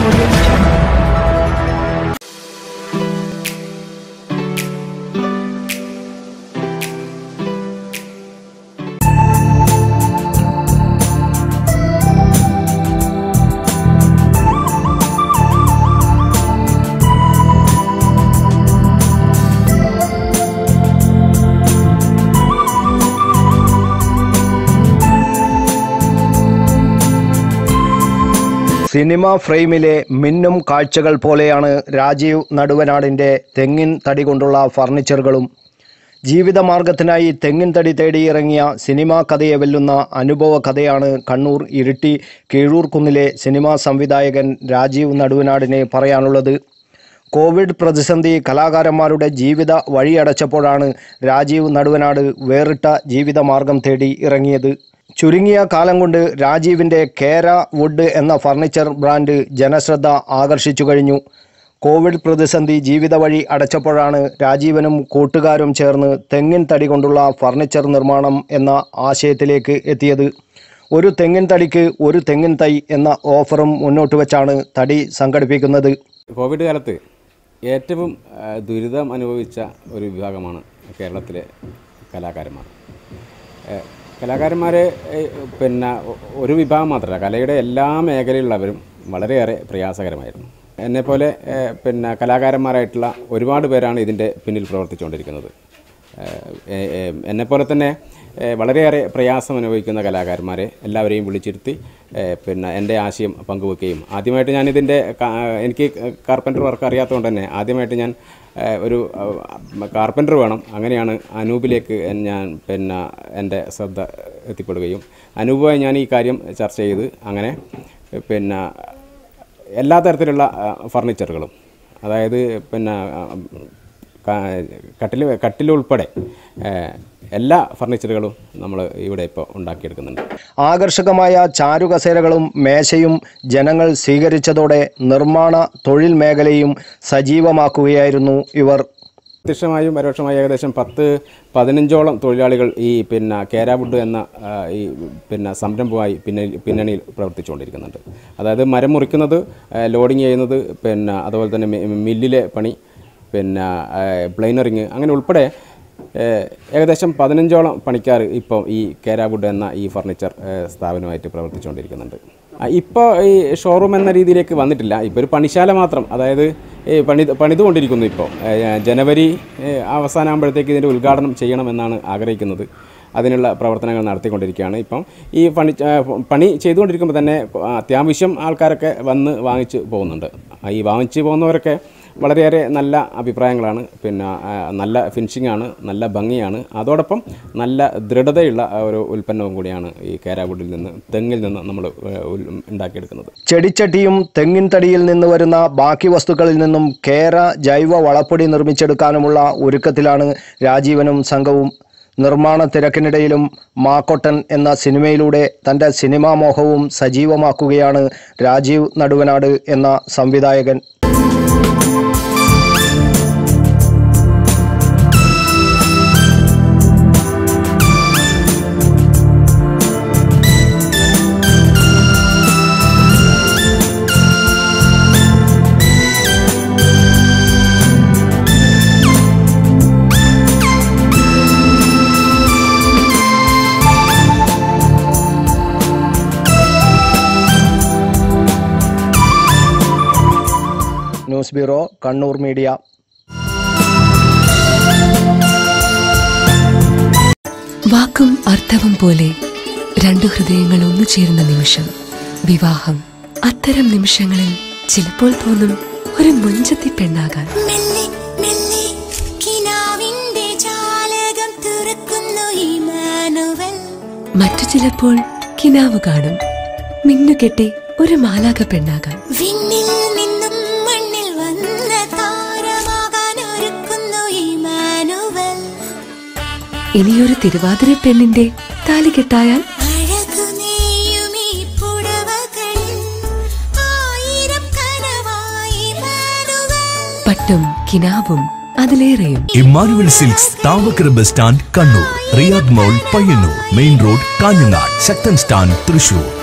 Audio Jungle. Cinema ഫ്രെയിമിലെ മിന്നും കാഴ്ചകൾ പോലെയാണ് രാജീവ് നടുവനാടിൻ്റെ തെങ്ങിൻ തടി കൊണ്ടുള്ള ഫർണിച്ചറുകളും ജീവിതമാർഗത്തിനായി തെങ്ങിൻ തടി തേടിയിറങ്ങിയ സിനിമാ കഥയെ വെല്ലുന്ന അനുഭവ കഥയാണ് കണ്ണൂർ ഇരിട്ടി കീഴൂർക്കുന്നിലെ സിനിമാ സംവിധായകൻ രാജീവ് നടുവനാടിന് പറയാനുള്ളത് കോവിഡ് പ്രതിസന്ധി കലാകാരന്മാരുടെ ജീവിത വഴിയടച്ചപ്പോഴാണ് രാജീവ് നടുവനാട് വേറിട്ട ജീവിതമാർഗം തേടി ഇറങ്ങിയത് ചുരുങ്ങിയ കാലം കൊണ്ട് രാജീവിൻ്റെ കേര വുഡ് എന്ന ഫർണിച്ചർ ബ്രാൻഡ് ജനശ്രദ്ധ ആകർഷിച്ചു കഴിഞ്ഞു കോവിഡ് പ്രതിസന്ധി ജീവിത വഴി അടച്ചപ്പോഴാണ് രാജീവനും കൂട്ടുകാരും ചേർന്ന് തെങ്ങിൻ തടി കൊണ്ടുള്ള ഫർണിച്ചർ നിർമ്മാണം എന്ന ആശയത്തിലേക്ക് എത്തിയത് ഒരു തെങ്ങിൻ തടിക്ക് ഒരു തെങ്ങിൻ തൈ എന്ന ഓഫറും മുന്നോട്ട് വെച്ചാണ് തടി സംഘടിപ്പിക്കുന്നത് കോവിഡ് കാലത്ത് ഏറ്റവും ആ, ദുരിതം അനുഭവിച്ച ഒരു വിഭാഗമാണ് കേരളത്തിലെ കലാകാരന്മാർ ഏ, കലാകാരന്മാരെ ഏ, പിന്നെ ഒ- ഒരു വിഭാഗം മാത്രമല്ല കലയുടെ എല്ലാ മേഖലയിലുള്ളവരും വളരെയേറെ പ്രയാസകരമായിരുന്നു എന്നെപ്പോലെ ഏ, പിന്നെ കലാകാരന്മാരായിട്ടുള്ള ഒരുപാട് പേരാണ് ഇതിൻ്റെ പിന്നിൽ പ്രവർത്തിച്ചുകൊണ്ടിരിക്കുന്നത് ഏ, ഏ, എന്നെപ്പോലെ തന്നെ ഏ, വളരെയേറെ പ്രയാസം അനുഭവിക്കുന്ന കലാകാരന്മാരെ എല്ലാവരെയും വിളിച്ചിരുത്തി ഏ, പിന്നെ എൻ്റെ ആശയം പങ്കുവെക്കുകയും ആദ്യമായിട്ട് ഞാനിതിൻ്റെ കാ- എനിക്ക് കാർപ്പൻ്റർ വർക്ക് അറിയാത്തതുകൊണ്ട് തന്നെ ആദ്യമായിട്ട് ഞാൻ ഏ, ഒരു കാർപ്പൻ്റർ വേണം അങ്ങനെയാണ് അനൂപിലേക്ക് ഞാൻ പിന്നെ എൻ്റെ ശ്രദ്ധ എത്തിപ്പെടുകയും അനൂപുമായി ഞാൻ ഈ കാര്യം ചർച്ച ചെയ്ത് അങ്ങനെ പിന്നെ എല്ലാ തരത്തിലുള്ള ആ, ഫർണിച്ചറുകളും അതായത് പിന്നെ ആ, ക- കട്ടിൽ കട്ടിലുൾപ്പെടെ ഏഹ്, എല്ലാ ഫർണിച്ചറുകളും നമ്മൾ ഇവിടെ ഇപ്പോൾ ഉണ്ടാക്കിയെടുക്കുന്നുണ്ട് ആകർഷകമായ ചാരുകസേരകളും മേശയും ജനങ്ങൾ സ്വീകരിച്ചതോടെ നിർമ്മാണ തൊഴിൽ മേഖലയും സജീവമാക്കുകയായിരുന്നു ഇവർ പ്രത്യക്ഷമായും പരോക്ഷമായും ഏകദേശം പത്ത് പതിനഞ്ചോളം തൊഴിലാളികൾ ഈ പിന്നെ കേരാവുഡ് എന്ന ആ, ഈ പിന്നെ സംരംഭമായി പിന്നെ പിന്നണിയിൽ പ്രവർത്തിച്ചുകൊണ്ടിരിക്കുന്നുണ്ട് അതായത് മരം മുറിക്കുന്നത് ആ, ലോഡിങ് ചെയ്യുന്നത് പിന്നെ അതുപോലെ തന്നെ മി- മില്ലിലെ പണി പിന്നെ പ്ലെയിനറിങ് അങ്ങനെ ഉൾപ്പെടെ ഏഹ്, ഏകദേശം പതിനഞ്ചോളം പണിക്കാർ ഇപ്പോൾ ഈ കേരാവുഡ് എന്ന ഈ ഫർണിച്ചർ ഏഹ്, സ്ഥാപനമായിട്ട് പ്രവർത്തിച്ചുകൊണ്ടിരിക്കുന്നുണ്ട് ഇപ്പോൾ ഈ ഷോറൂം എന്ന രീതിയിലേക്ക് വന്നിട്ടില്ല ഇപ്പോൾ ഒരു പണിശാല മാത്രം അതായത് ഈ പണി പണിതുകൊണ്ടിരിക്കുന്നു ഇപ്പോൾ ഏഹ്, ജനുവരി ഏഹ്, അവസാനമാകുമ്പോഴത്തേക്ക് ഇതിൻ്റെ ഉദ്ഘാടനം ചെയ്യണമെന്നാണ് ആഗ്രഹിക്കുന്നത് അതിനുള്ള പ്രവർത്തനങ്ങൾ നടത്തിക്കൊണ്ടിരിക്കുകയാണ് ഇപ്പം ഈ പണി ഏഹ്, പണി ചെയ്തുകൊണ്ടിരിക്കുമ്പോൾ തന്നെ അത്യാവശ്യം ആൾക്കാരൊക്കെ വന്ന് വാങ്ങിച്ച് പോകുന്നുണ്ട് ഈ വാങ്ങിച്ച് പോകുന്നവരൊക്കെ വളരെയേറെ നല്ല അഭിപ്രായങ്ങളാണ് പിന്നെ ആ, നല്ല ഫിനിഷിംഗ് ആണ് നല്ല ഭംഗിയാണ് അതോടൊപ്പം നല്ല ദൃഢതയുള്ള ഒരു ഉൽപ്പന്നവും കൂടിയാണ് ഈ കേരാവുഡിൽ നിന്ന് തെങ്ങിൽ നിന്ന് നമ്മൾ ഉണ്ടാക്കിയെടുക്കുന്നത് ചെടിച്ചട്ടിയും തെങ്ങിൻ തടിയിൽ നിന്ന് വരുന്ന ബാക്കി വസ്തുക്കളിൽ നിന്നും കേര ജൈവ വളപ്പൊടി നിർമ്മിച്ചെടുക്കാനുമുള്ള ഒരുക്കത്തിലാണ് രാജീവനും സംഘവും നിർമ്മാണ തിരക്കിനിടയിലും മാക്കൊട്ടൻ എന്ന സിനിമയിലൂടെ തൻ്റെ സിനിമാ മോഹവും സജീവമാക്കുകയാണ് രാജീവ് നടുവനാട് എന്ന സംവിധായകൻ ന്യൂസ് ബ്യൂറോ കണ്ണൂർ മീഡിയ വാക്കും അർത്ഥവും പോലെ രണ്ടു ഹൃദയങ്ങൾ ഒന്നു ചേരുന്ന നിമിഷം വിവാഹം അത്തരം നിമിഷങ്ങളിൽ ചിലപ്പോൾ തോന്നും ഒരു മുഞ്ചത്തി പെണ്ണാകാൻ മെല്ലെ മെല്ലെ കിനാവിന്റെ ജാലകം തുറക്കുന്നു ഇമാനുവൽ മറ്റു ചിലപ്പോൾ കിനാവ് കാണും മിന്നുകെട്ടി ഒരു മാലാക പെണ്ണാകാൻ വിണ്ണിൽ നിന്നും മണ്ണിൽ വന്ന താരമാകാൻ ഒരുക്കുന്നു ഇമാനുവൽ ഇനിയൊരു തിരുവാതിര പെണ്ണിന്റെ താലി കെട്ടായാൽ അഴകു നെയ്യും ഈ പുടവകൾ ആയിരം കനവായി ഇമാനുവൽ പട്ടും കിനാവും അതിലേറെയും Emmanuel silks Thavakkara bus stand Kannur Riyadh mall Payyanur main road Kanhangad Sakthan stand Thrissur